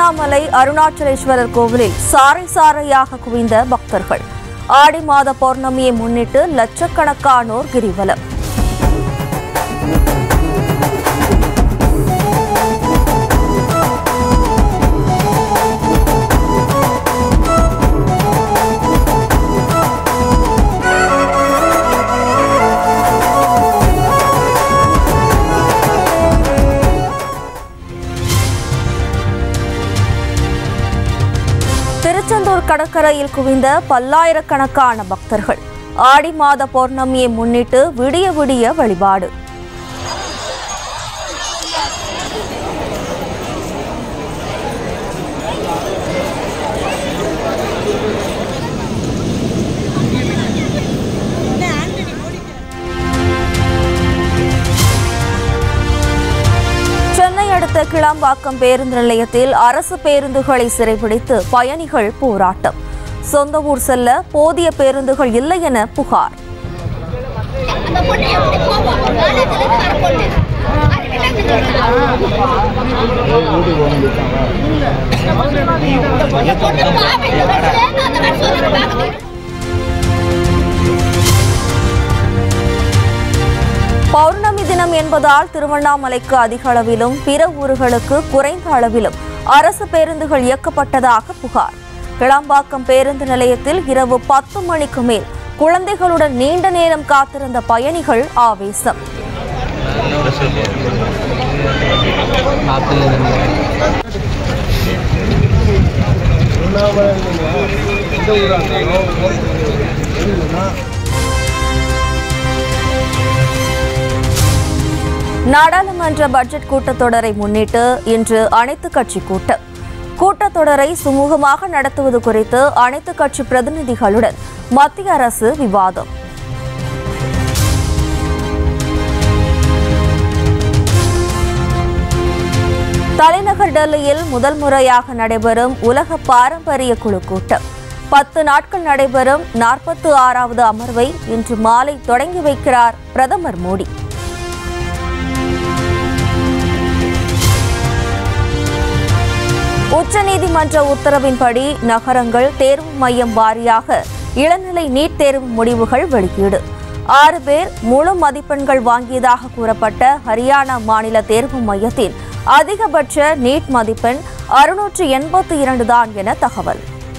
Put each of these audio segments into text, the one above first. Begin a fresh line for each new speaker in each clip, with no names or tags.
திருவண்ணாமலை அருணாச்சலேஸ்வரர் கோவிலில் சாறை சாறையாக குவிந்த பக்தர்கள் ஆடி மாத பௌர்ணமியை முன்னிட்டு லட்சக்கணக்கானோர் கிரிவலம் திருச்செந்தூர் கடற்கரையில் குவிந்த பல்லாயிரக்கணக்கான பக்தர்கள் ஆடி மாத பௌர்ணமியை முன்னிட்டு விடிய விடிய வழிபாடு சென்னை அடுத்த கிளாம்பாக்கம் பேருந்து நிலையத்தில் அரசு பேருந்துகளை சிறைபிடித்து பயணிகள் போராட்டம் சொந்த ஊர் செல்ல போதிய பேருந்துகள் இல்லை என புகார்
அந்த பொண்ணு எப்படி போவோம் காலேஜ்ல இருந்து வர பொண்ணு அது விளங்குது பொண்ணு பாவை இந்த வயசுல நான் அந்த மாதிரி சொல்லுறது பார்க்குது
பௌர்ணமி தினம் என்பதால் திருவண்ணாமலைக்கு அதிக அளவிலும் பிற ஊர்களுக்கு குறைந்த அளவிலும் அரசு பேருந்துகள் இயக்கப்பட்டதாக புகார் கிளாம்பாக்கம் பேருந்து நிலையத்தில் இரவு பத்து மணிக்கு மேல் குழந்தைகளுடன் நீண்ட நேரம் காத்திருந்த பயணிகள் ஆவேசம் நாடாளுமன்ற பட்ஜெட் கூட்டத்தொடரை முன்னிட்டு இன்று அனைத்து கட்சி கூட்டம் கூட்டத்தொடரை சுமூகமாக நடத்துவது குறித்து அனைத்து கட்சி பிரதிநிதிகளுடன் மத்திய அரசு விவாதம் தலைநகர் டெல்லியில் முதல் முறையாக நடைபெறும் உலக பாரம்பரிய குழு கூட்டம் பத்து நாட்கள் நடைபெறும் நாற்பத்து ஆறாவது அமர்வை இன்று மாலை தொடங்கி வைக்கிறார் பிரதமர் மோடி உச்சநீதிமன்ற உத்தரவின்படி நகரங்கள் தேர்வு மையம் வாரியாக இளநிலை நீட் தேர்வு முடிவுகள் வெளியீடு ஆறு பேர் முழு மதிப்பெண்கள் வாங்கியதாக கூறப்பட்ட ஹரியானா மாநில தேர்வு மையத்தின் அதிகபட்ச நீட் மதிப்பெண் அறுநூற்று எண்பத்தி இரண்டு தான் என தகவல்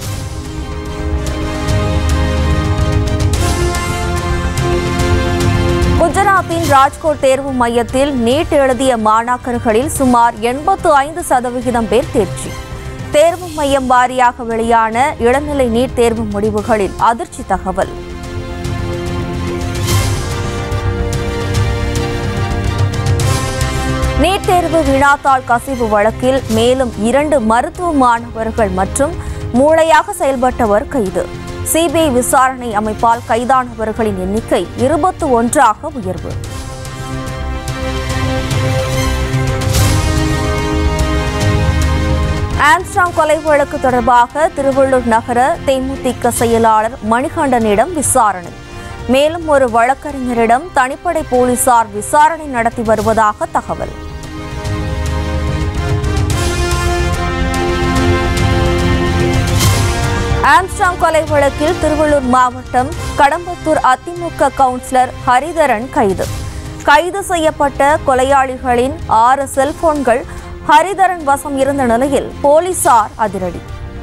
குஜராத்தின் ராஜ்கோட் தேர்வு மையத்தில் நீட் எழுதிய மாணாக்கர்களில் சுமார் எண்பத்து ஐந்து சதவிகிதம் பேர் தேர்ச்சி தேர்வு மையம் வாரியாக வெளியான இளநிலை நீட் தேர்வு முடிவுகளில் அதிர்ச்சி தகவல் நீட் தேர்வு வினாத்தாள் கசிவு வழக்கில் மேலும் இரண்டு மருத்துவ மாணவர்கள் மற்றும் மூளையாக செயல்பட்டவர் கைது சிபிஐ விசாரணை அமைப்பால் கைதானவர்களின் எண்ணிக்கை இருபத்து ஒன்றாக உயர்வு ஆம்ஸ்டாங் கொலை வழக்கு தொடர்பாக திருவள்ளூர் நகர தேமுதிக செயலாளர் மணிகண்டனிடம் விசாரணை மேலும் ஒரு வழக்கறிஞரிடம் தனிப்படை போலீசார் விசாரணை நடத்தி வருவதாக தகவல் ஆம்ஸ்டாங் கொலை வழக்கில் திருவள்ளூர் மாவட்டம் கடம்பத்தூர் அதிமுக கவுன்சிலர் ஹரிதரன் கைது கைது செய்யப்பட்ட கொலையாளிகளின் ஆறு செல்போன்கள் ஹரிதரன் வசம் இருந்த நிலையில் போலீசார் அதிரடி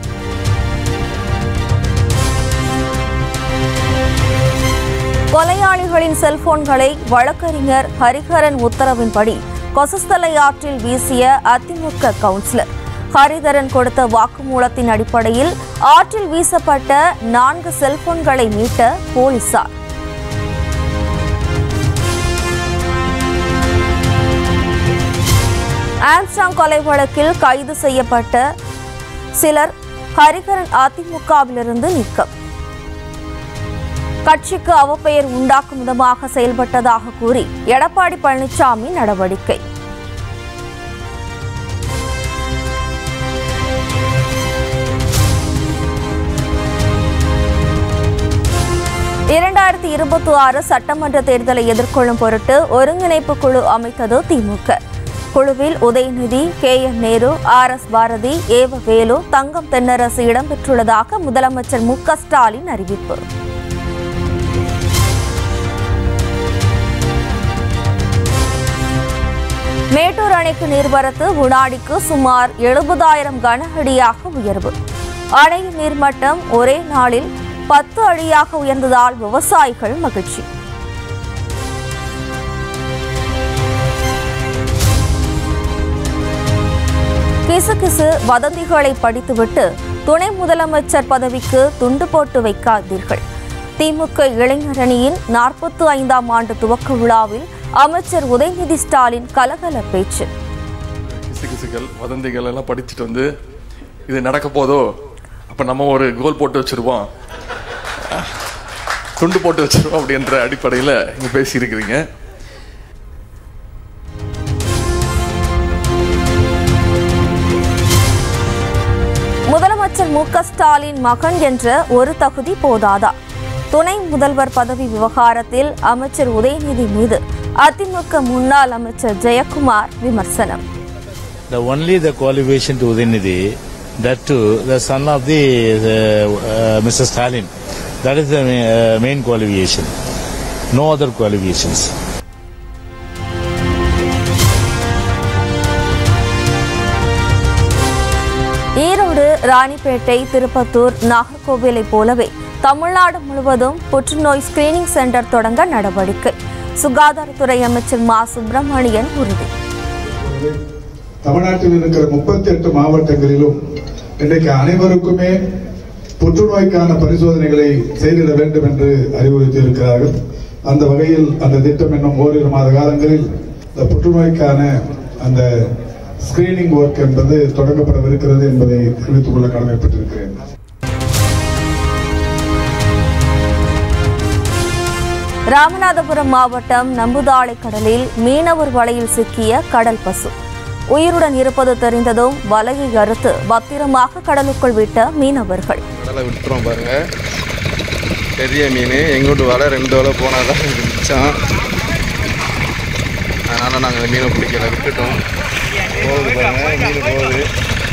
கொலையாளிகளின் செல்போன்களை வழக்கறிஞர் ஹரிஹரன் உத்தரவின்படி கொசஸ்தலை ஆற்றில் வீசிய அதிமுக கவுன்சிலர் ஹரிதரன் கொடுத்த வாக்குமூலத்தின் அடிப்படையில் ஆற்றில் வீசப்பட்ட நான்கு செல்போன்களை மீட்ட போலீசார் ஆம்ஸ்டாங் கொலை வழக்கில் கைது செய்யப்பட்ட சிலர் ஹரிஹரன் அதிமுகவிலிருந்து நீக்கம் கட்சிக்கு அவப்பெயர் உண்டாக்கும் விதமாக செயல்பட்டதாக கூறி எடப்பாடி பழனிசாமி நடவடிக்கை இரண்டாயிரத்தி இருபத்தி ஆறு சட்டமன்ற தேர்தலை எதிர்கொள்ளும் பொருட்டு ஒருங்கிணைப்பு குழு அமைத்தது திமுக குழுவில் Udhayanidhi K N Nehru R S Bharathi ஏவ வேலு தங்கம் தென்னரசு இடம்பெற்றுள்ளதாக முதலமைச்சர் மு க ஸ்டாலின் அறிவிப்பு மேட்டூர் அணைக்கு நீர்வரத்து வினாடிக்கு சுமார் எழுபதாயிரம் கன அடியாக உயர்வு அணையின் நீர்மட்டம் ஒரே நாளில் பத்து அடியாக உயர்ந்ததால் விவசாயிகள் மகிழ்ச்சி கிசுகிசு வதந்திகளை படித்துவிட்டு துணை முதலமைச்சர் பதவிக்கு துண்டு போட்டு வைக்காதீர்கள் திமுக இளைஞரணியின் நாற்பத்தி ஐந்தாம் ஆண்டு துவக்க விழாவில் அமைச்சர் உதயநிதி ஸ்டாலின் கலகல பேச்சு
கிசுகிசுகள் வதந்திகள் எல்லாம் படிச்சுட்டு வந்து இது நடக்க போதோ அப்போ நம்ம ஒரு கோல் போட்டு வச்சிருவோம் துண்டு போட்டு வச்சிருவோம் அப்படின்ற அடிப்படையில் இங்கே பேசியிருக்கிறீங்க
முதலமைச்சர் மு க ஸ்டாலின் மகன் என்ற ஒரு தகுதி போதாதா துணை முதல்வர் பதவி விவகாரத்தில் அமைச்சர் உதயநிதி மீது அதிமுக முன்னாள் அமைச்சர் ஜெயக்குமார் விமர்சனம்
The only the qualification to Udinidhi, that too the son of the uh, uh, Mr. Stalin. That is the ma- uh, main qualification. No other qualifications.
Erode Ranipet Tirupattur நாகர்கோவிலை போலவே தமிழ்நாடு முழுவதும் புற்றுநோய் ஸ்கிரீனிங் சென்டர் தொடங்க நடவடிக்கை சுகாதாரத்துறை அமைச்சர் மா சுப்பிரமணியன் உறுதி
தமிழ்நாட்டில் இருக்கிற முப்பத்தி எட்டு மாவட்டங்களிலும் இன்றைக்கு அனைவருக்குமே புற்றுநோய்க்கான பரிசோதனைகளை செய்திட வேண்டும் என்று அறிவுறுத்தி இருக்கிறார்கள் அந்த வகையில் அந்த திட்டம் இன்னும் ஓரிரு மாத காலங்களில் இந்த புற்றுநோய்க்கான அந்த ஸ்கிரீனிங் ஒர்க் என்பது தொடங்கப்படவிருக்கிறது என்பதை தெரிவித்துக் கொள்ள கடமைப்பட்டிருக்கிறேன்
ராமநாதபுரம் மாவட்டம் நம்புதாளை கடலில் மீனவர் வலையில் சிக்கிய கடல் பசு உயிருடன் இருப்பது தெரிந்ததும் வலையை அறுத்து பத்திரமாக கடலுக்குள் விட்ட மீனவர்கள்
கடலை விட்டுறோம் பாருங்க பெரிய மீன் எங்கூட்டு வலை ரெண்டு வலை போனால் தான் இது மிச்சம் அதனால் நாங்கள் இந்த மீனை பிடிக்கல விட்டுட்டோம் போகுது பாருங்க மீன் போகுது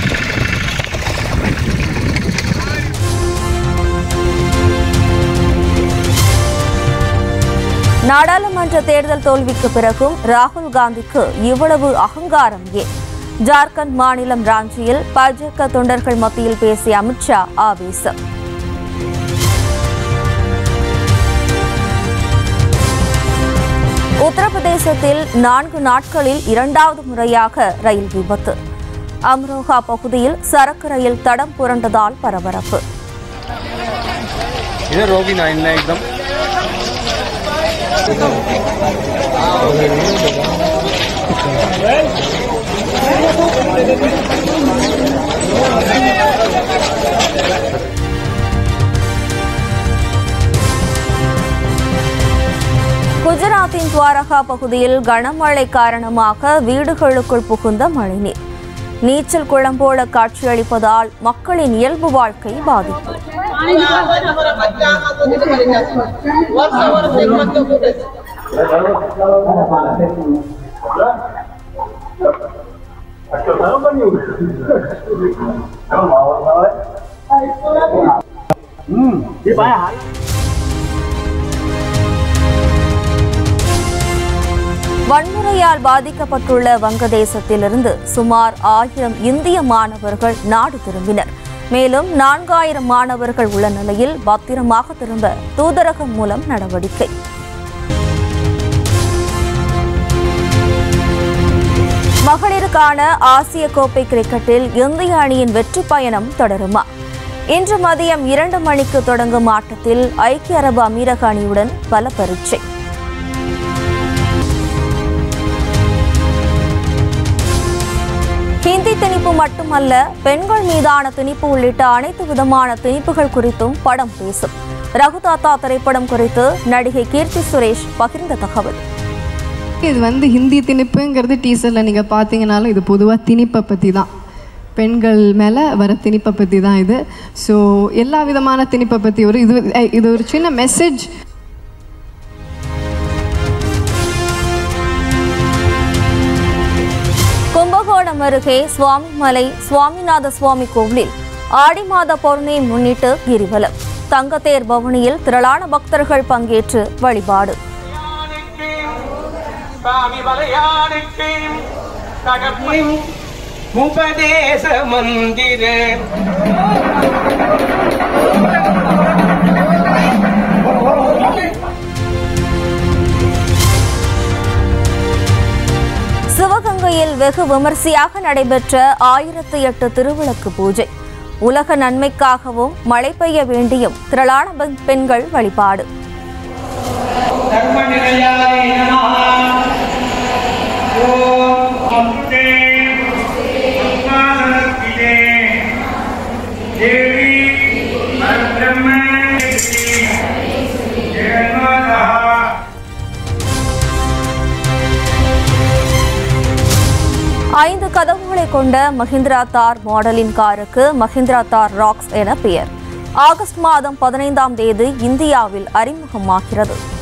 நாடாளுமன்ற தேர்தல் தோல்விக்கு பிறகும் ராகுல் காந்திக்கு இவ்வளவு அகங்காரம் ஏன் ஜார்க்கண்ட் மாநிலம் ராஞ்சியில் பாஜக தொண்டர்கள் மத்தியில் பேசிய அமித்ஷா ஆவேசம் உத்தரப்பிரதேசத்தில் நான்கு நாட்களில் இரண்டாவது முறையாக ரயில் விபத்து அம்ரோஹா பகுதியில் சரக்கு ரயில் தடம் புரண்டதால் பரபரப்பு
இது ரோகினா என்ன एकदम
குஜராத்தின் துவாரகா பகுதியில் கனமழை காரணமாக வீடுகளுக்குள் புகுந்த மழைநீர் நீச்சல் குளம் போல காட்சியளிப்பதால் மக்களின் இயல்பு வாழ்க்கை பாதிப்பு வன்முறையால் பாதிக்கப்பட்டுள்ள வங்கதேசத்திலிருந்து சுமார் ஆயிரம் இந்திய மாணவர்கள் நாடு திரும்பினர் மேலும் நான்காயிரம் மாணவர்கள் உள்ள நிலையில் பத்திரமாக திரும்ப தூதரகம் மூலம் நடவடிக்கை மகளிருக்கான ஆசிய கோப்பை கிரிக்கெட்டில் இந்திய அணியின் வெற்றி பயணம் தொடருமா இன்று மதியம் இரண்டு மணிக்கு தொடங்கும் ஆட்டத்தில் ஐக்கிய அரபு அமீரக அணியுடன் பல பரீட்சை ஹிந்தி திணிப்பு மட்டுமல்ல பெண்கள் மீதான திணிப்பு உள்ளிட்ட அனைத்து விதமான திணிப்புகள் குறித்தும் படம் பேசும் ரகுதாத்தா திரைப்படம் குறித்து நடிகை கீர்த்தி சுரேஷ் பகிர்ந்த தகவல்
இது வந்து ஹிந்தி திணிப்புங்கிறது டீசரில் நீங்கள் பார்த்தீங்கனாலும் இது பொதுவாக திணிப்பை பற்றி தான் பெண்கள் மேலே வர திணிப்பை பற்றி தான் இது ஸோ எல்லா விதமான திணிப்பை பற்றி ஒரு இது இது ஒரு சின்ன மெசேஜ்
அருகே சுவாமிமலை சுவாமிநாத சுவாமி கோவிலில் ஆடி மாத பௌர்ணமியை முன்னிட்டு கிரிவலம் தங்கத்தேர் பவனியில் திரளான பக்தர்கள் பங்கேற்று வழிபாடு
சாமி மலையானுக்கு தகப்பின் உபதேச மந்திர
சிவகங்கையில் வெகு விமர்சையாக நடைபெற்ற ஆயிரத்து எட்டு திருவிளக்கு பூஜை உலக நன்மைக்காகவும் மழை பெய்ய வேண்டியும் திரளான பெண்- பெண்கள் வழிபாடு
தர்ம நிலையாய் நமः ஓம் அம்பே அம்மாதனத்திலே தேவி பரபிரம்ம ஜெகநாதா
ஐந்து கதவுகளை கொண்ட மஹிந்திரா தார் மாடலின் காருக்கு மஹிந்திரா தார் ராக்ஸ் என பெயர் ஆகஸ்ட் மாதம் பதினைந்தாம் தேதி இந்தியாவில் அறிமுகமாகிறது